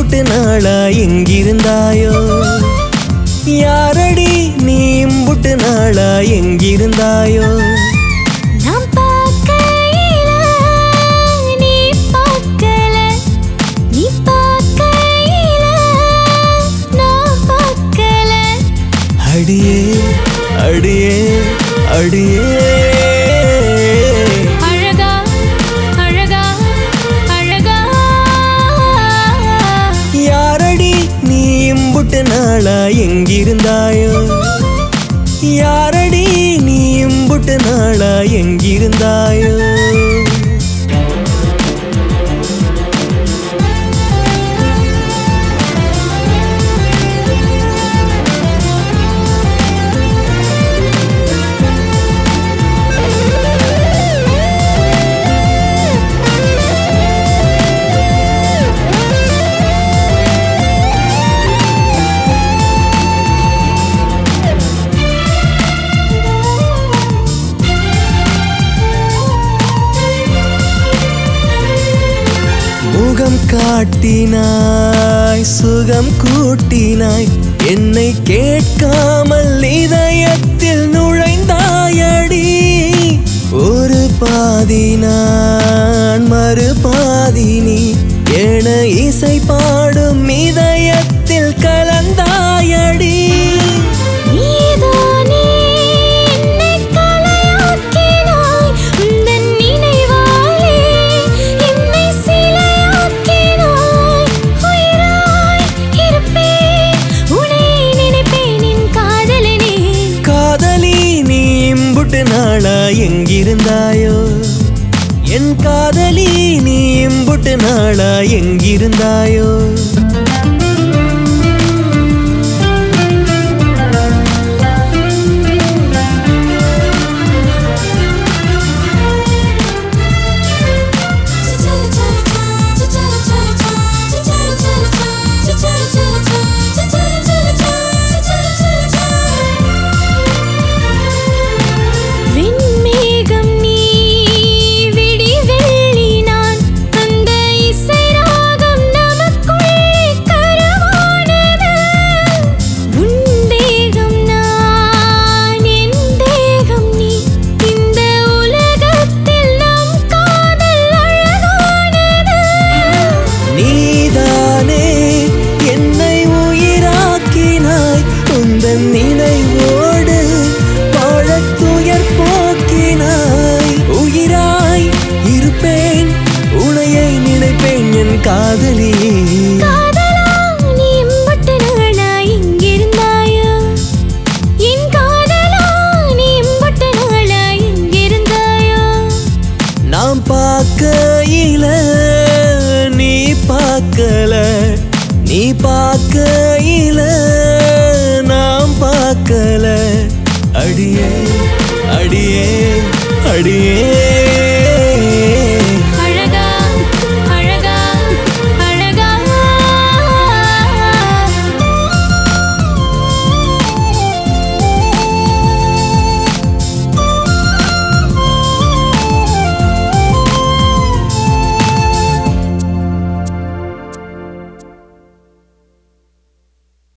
இம்புட்டு நாளா எங்கிருந்தாயோ யாரடி நீ இம்புட்டு நாளா எங்கிருந்தாயோ நான் பார்க்கையில நீ பார்க்கல நீ பார்க்கையில நான் பார்க்கல அடியே அடியே அடியே அழகா அழகா அழகா யாரடி நீ இம்புட்டு நாளா எங்கிருந்தாயோ யாரடி நீ இம்புட்டு நாளா எங்கிருந்தாயோ முகம் காட்டினாய் சுகம் கூட்டினாய் என்னை கேட்காமல் இதயத்தில் நுழைந்தாயடி ஒரு பாதி நான் மறு பாதி நீ என இசை பாடும் இதயத்தில் கலந்தாயடி நீதானே என்னை கலையாக்கினாய் உந்தன் நினைவாலே என்னை சிலையாக்கினாய் உயிராய் இருப்பேன் உன்னை நினைப்பேன் என் காதலனே காதலி நீ இம்புட்டு நாளா எங்கிருந்தாயோ என் காதலி நீ இம்புட்டு நாளா எங்கிருந்தாயோ விண்மேகம் நீ விடி வெள்ளி நான் அந்த இசை ராகம் நமக்குள்ளே கரவானது உன் தேகம் நான் என் தேகம் நீ இந்த உலகத்தில் நம் காதல் அழகானது நீதானே என்னை உயிராக்கினாய் உந்தன் நினைவோடு வாழத் துயர் போக்கினாய் உயிராய் இருப்பேன் உனையை நினைப்பேன் என் காதலி காதலா நீ எம்பட்டு நாளா எங்கிருந்தாயோ என் காதலா நீ எம்பட்டு நாளா எங்கிருந்தாயோ நாம் பார்க்கையில நீ பார்க்கல நீ பார்க்கையில நாம் பார்க்கல அடியே அடியே அடியே